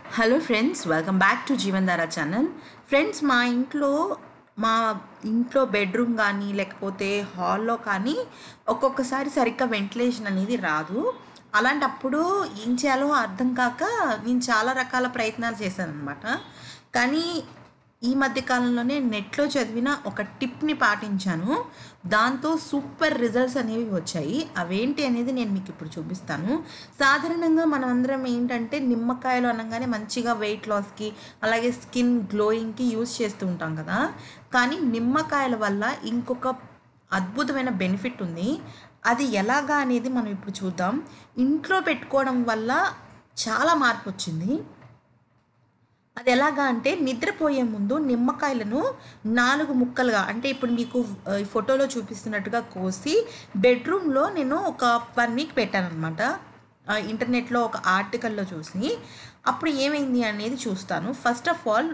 hello friends welcome back to Jeevandhara channel friends మా ఇంట్లో మా ఇంట్లో బెడ్రూమ్ కానీ లేకపోతే హాల్లో కానీ ఒక్కొక్కసారి సరిగ్గా వెంటిలేషన్ అనేది రాదు అలాంటప్పుడు ఏం చేయాలో అర్థం కాక నేను చాలా రకాల ప్రయత్నాలు చేశాను అనమాట కానీ ఈ మధ్య కాలంలోనే నెట్లో చదివిన ఒక టిప్ని పాటించాను దాంతో సూపర్ రిజల్ట్స్ అనేవి వచ్చాయి అవేంటి అనేది నేను మీకు ఇప్పుడు చూపిస్తాను సాధారణంగా మనం అందరం ఏంటంటే నిమ్మకాయలు అనగానే మంచిగా వెయిట్ లాస్కి అలాగే స్కిన్ గ్లోయింగ్కి యూజ్ చేస్తూ ఉంటాం కదా కానీ నిమ్మకాయల వల్ల ఇంకొక అద్భుతమైన బెనిఫిట్ ఉంది అది ఎలాగా అనేది మనం ఇప్పుడు చూద్దాం ఇంట్లో పెట్టుకోవడం వల్ల చాలా మార్పు వచ్చింది అది ఎలాగా అంటే నిద్రపోయే ముందు నిమ్మకాయలను నాలుగు ముక్కలుగా అంటే ఇప్పుడు మీకు ఆ, ఈ ఫోటోలో చూపిస్తున్నట్టుగా కోసి బెడ్రూమ్లో నేను ఒక వన్ వీక్ పెట్టానమాట ఇంటర్నెట్లో ఒక ఆర్టికల్లో చూసి అప్పుడు ఏమైంది అనేది చూస్తాను ఫస్ట్ ఆఫ్ ఆల్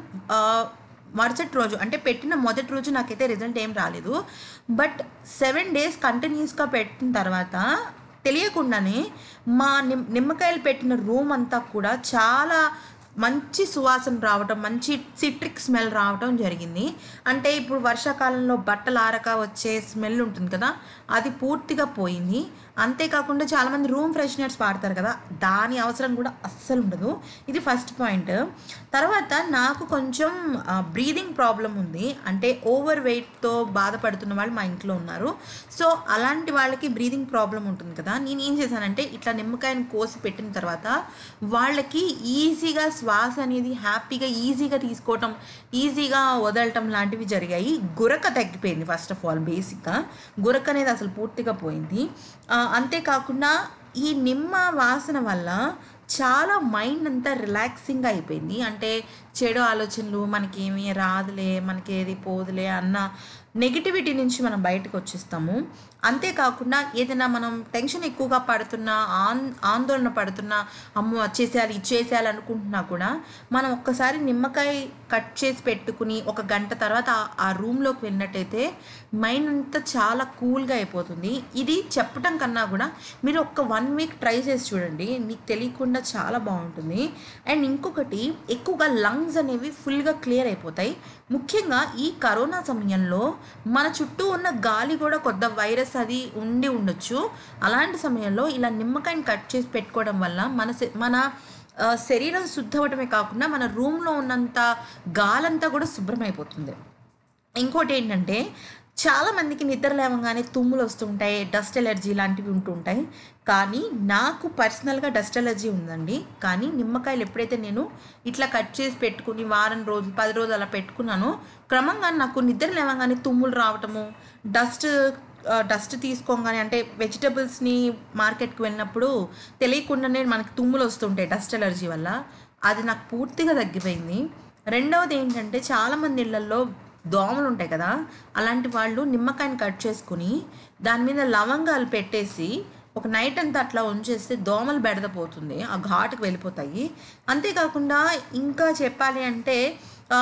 మరుసటి రోజు అంటే పెట్టిన మొదటి రోజు నాకైతే రిజల్ట్ ఏం రాలేదు బట్ సెవెన్ డేస్ కంటిన్యూస్గా పెట్టిన తర్వాత తెలియకుండానే మా నిమ్ నిమ్మకాయలు పెట్టిన రూమ్ అంతా కూడా చాలా మంచి సువాసన రావటం మంచి సిట్రిక్ స్మెల్ రావటం జరిగింది అంటే ఇప్పుడు వర్షాకాలంలో బట్టలు ఆరక వచ్చే స్మెల్ ఉంటుంది కదా అది పూర్తిగా పోయింది అంతేకాకుండా చాలామంది రూమ్ ఫ్రెషనర్స్ వాడతారు కదా దాని అవసరం కూడా అస్సలు ఉండదు ఇది ఫస్ట్ పాయింట్ తర్వాత నాకు కొంచెం బ్రీదింగ్ ప్రాబ్లం ఉంది అంటే ఓవర్ వెయిట్తో బాధపడుతున్న వాళ్ళు మా ఇంట్లో ఉన్నారు సో అలాంటి వాళ్ళకి బ్రీదింగ్ ప్రాబ్లం ఉంటుంది కదా నేను ఏం చేశానంటే ఇట్లా నిమ్మకాయని కోసి పెట్టిన తర్వాత వాళ్ళకి ఈజీగా శ్వాస అనేది హ్యాపీగా ఈజీగా తీసుకోవటం ఈజీగా వదలటం లాంటివి జరిగాయి గురక తగ్గిపోయింది ఫస్ట్ ఆఫ్ ఆల్ బేసిక్గా గురక అనేది అసలు పూర్తిగా పోయింది ఆ, అంతేకాకుండా ఈ నిమ్మ వాసన వల్ల చాలా మైండ్ అంతా రిలాక్సింగ్ అయిపోయింది అంటే చెడు ఆలోచనలు మనకి ఏమీ రాదులే మనకి ఏది పోదులే అన్న నెగిటివిటీ నుంచి మనం బయటకు వచ్చేస్తాము అంతేకాకుండా ఏదైనా మనం టెన్షన్ ఎక్కువగా పడుతున్నా ఆన్ ఆందోళన పడుతున్నా అమ్మో వచ్చేసేయాలి ఇచ్చేసేయాలి అనుకుంటున్నా కూడా మనం ఒక్కసారి నిమ్మకాయ కట్ చేసి పెట్టుకుని ఒక గంట తర్వాత ఆ- ఆ రూమ్లోకి వెళ్ళినట్టయితే మైండ్ అంతా చాలా కూల్గా అయిపోతుంది ఇది చెప్పటం కన్నా కూడా మీరు ఒక వన్ వీక్ ట్రై చేసి చూడండి మీకు తెలియకుండా చాలా బాగుంటుంది అండ్ ఇంకొకటి ఎక్కువగా లంగ్స్ అనేవి ఫుల్గా క్లియర్ అయిపోతాయి ముఖ్యంగా ఈ కరోనా సమయంలో మన చుట్టూ ఉన్న గాలి కూడా కొద్ద వైరస్ అది ఉండి ఉండొచ్చు అలాంటి సమయంలో ఇలా నిమ్మకాయని కట్ చేసి పెట్టుకోవడం వల్ల మన శ- మన ఆ, శరీరం శుద్ధవటమే కాకుండా మన రూమ్లో ఉన్నంత గాలంతా కూడా శుభ్రమైపోతుంది ఇంకోటి ఏంటంటే చాలా మందికి నిద్ర లేవగానే తుమ్ములు వస్తుంటాయి డస్ట్ ఎలర్జీ లాంటివి ఉంటుంటాయి కానీ నాకు పర్సనల్గా డస్ట్ ఎలర్జీ ఉందండి కానీ నిమ్మకాయలు ఎప్పుడైతే నేను ఇట్లా కట్ చేసి పెట్టుకుని వారం రోజులు పది రోజులు అలా పెట్టుకున్నానో క్రమంగా నాకు నిద్ర లేవగానే తుమ్ములు రావటము డస్ట్ డస్ట్ తీసుకోగానే అంటే వెజిటబుల్స్ని మార్కెట్కి వెళ్ళినప్పుడు తెలియకుండానే మనకి తుమ్ములు వస్తుంటాయి డస్ట్ ఎలర్జీ వల్ల అది నాకు పూర్తిగా తగ్గిపోయింది రెండవది ఏంటంటే చాలామంది ఇళ్లలో దోమలు ఉంటాయి కదా అలాంటి వాళ్ళు నిమ్మకాయని కట్ చేసుకుని దాని మీద లవంగాలు పెట్టేసి ఒక నైట్ అంతా అట్లా ఉంచేస్తే దోమలు బెడదపోతుంది ఆ ఘాటుకు వెళ్ళిపోతాయి అంతేకాకుండా ఇంకా చెప్పాలి అంటే ఆ,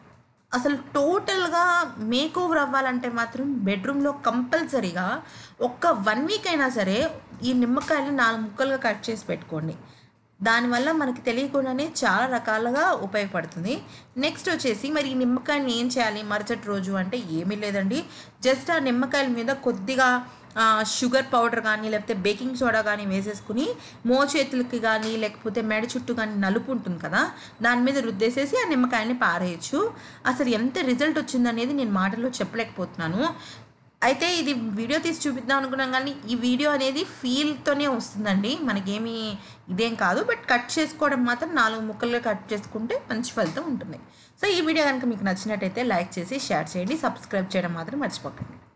అసలు టోటల్గా మేక్ ఓవర్ అవ్వాలంటే మాత్రం బెడ్రూమ్లో కంపల్సరీగా ఒక్క వన్ వీక్ అయినా సరే ఈ నిమ్మకాయలు నాలుగు ముక్కలుగా కట్ చేసి పెట్టుకోండి దానివల్ల మనకి తెలియకుండానే చాలా రకాలుగా ఉపయోగపడుతుంది నెక్స్ట్ వచ్చేసి మరి ఈ నిమ్మకాయని ఏం చేయాలి మరుసటి రోజు అంటే ఏమీ లేదండి జస్ట్ ఆ నిమ్మకాయల మీద కొద్దిగా ఆ, షుగర్ పౌడర్ కానీ లేకపోతే బేకింగ్ సోడా కానీ వేసేసుకుని మోచేతులకి కానీ లేకపోతే మెడ చుట్టూ కానీ నలుపు ఉంటుంది కదా దాని మీద రుద్దేసేసి ఆ నిమ్మకాయని పారేయచ్చు అసలు ఎంత రిజల్ట్ వచ్చిందనేది నేను మాటల్లో చెప్పలేకపోతున్నాను అయితే ఇది వీడియో తీసి చూపిద్దాం అనుకున్నాం కానీ ఈ వీడియో అనేది ఫీల్తోనే వస్తుందండి మనకేమీ ఇదేం కాదు బట్ కట్ చేసుకోవడం మాత్రం నాలుగు ముక్కలుగా కట్ చేసుకుంటే మంచి ఫలితం ఉంటుంది సో ఈ వీడియో కనుక మీకు నచ్చినట్టయితే లైక్ చేసి షేర్ చేయండి సబ్స్క్రైబ్ చేయడం మాత్రం మర్చిపోకండి